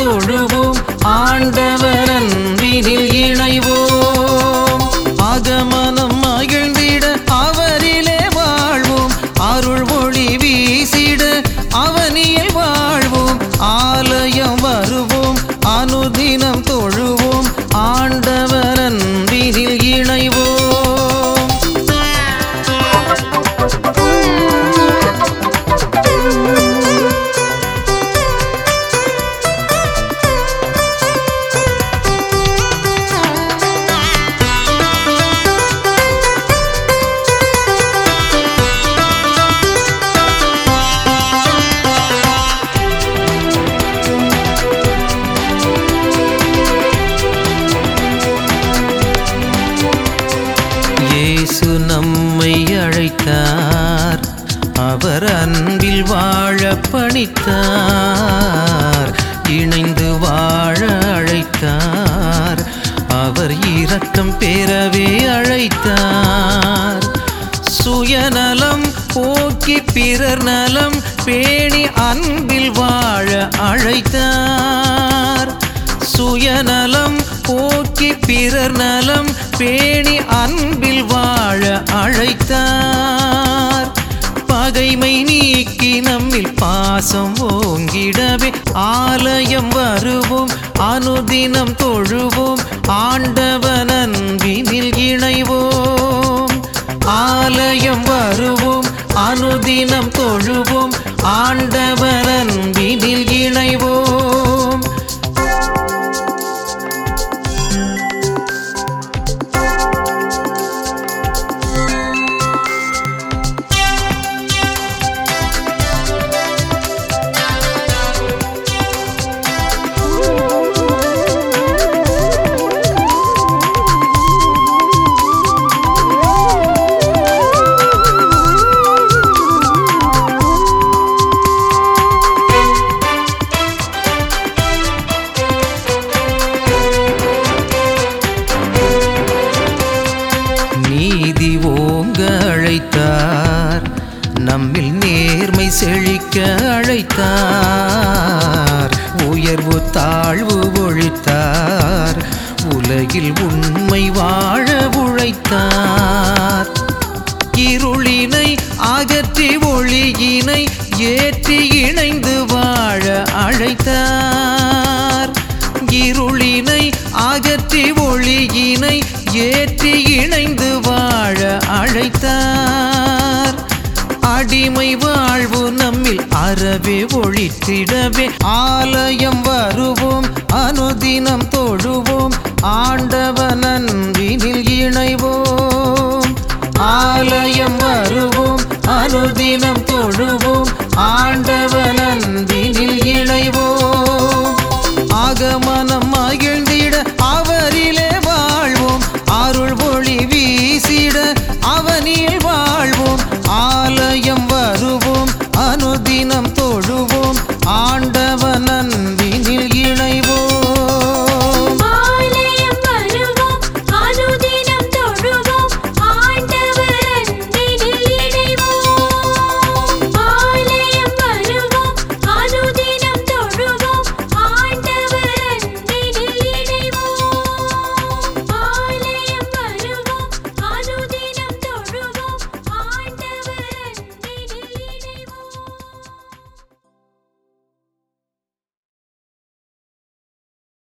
தொழுவோம் ஆண்டவர் அன்பினில் இணைவோம் அகமனம் மகிழ்ந்திட அவரிலே வாழ்வோம் அருள் ஒளி வீசிட அவனியில் வாழ்வோம் ஆலயம் வருவோம் அனுதினம் தொழுவோம் ஆண்டவர் அன்பினில் இணைவோம் இயேசு நம்மை அழைத்தார் அவர் அன்பில் வாழ பணித்தார் இணைந்து வாழ அழைத்தார் அவர் இரக்கம் பெறவே அழைத்தார் சுயநலம் போக்கி பிறர் நலம் பேணி அன்பில் வாழ அழைத்தார் சுயநலம் போக்கி பிறர் நலம் பேணி அன்பில் வாழ அழைத்தார் பகைமை நீக்கி நம்மில் பாசம் ஓங்கிடவே ஆலயம் வருவோம் அனுதினம் தொழுவோம் ஆண்டவன் அன்பினில் இணைவோம் ஆலயம் வருவோம் அனுதினம் தொழுவோம் ஆண்டவன் அன்பினில் இணைவோம் நீதி ஓங்க அழைத்தார் நம்மில் நேர்மை செழிக்க அழைத்தார் உயர்வு தாழ்வு ஒழித்தார் உலகில் உண்மை வாழ உழைத்தார் இருளினை அகற்றி ஒளியினை ஏற்றி இணைந்து வாழ அழைத்தார் இருளினை அகற்றி ஒளியினை ஏற்றி இணைந்து வாழ அழைத்தார் அடிமை வாழ்வு நம்மில் அறவே ஒழித்திடவே ஆலயம் வருவோம் அனுதினம் தொழுவோம் ஆண்டவன் அன்பினில் இணைவோம் ஆலயம் வருவோம் அனுதினம் தொழுவோம் ஆண்டவன் அன்பினில் இணைவோம் ஆகம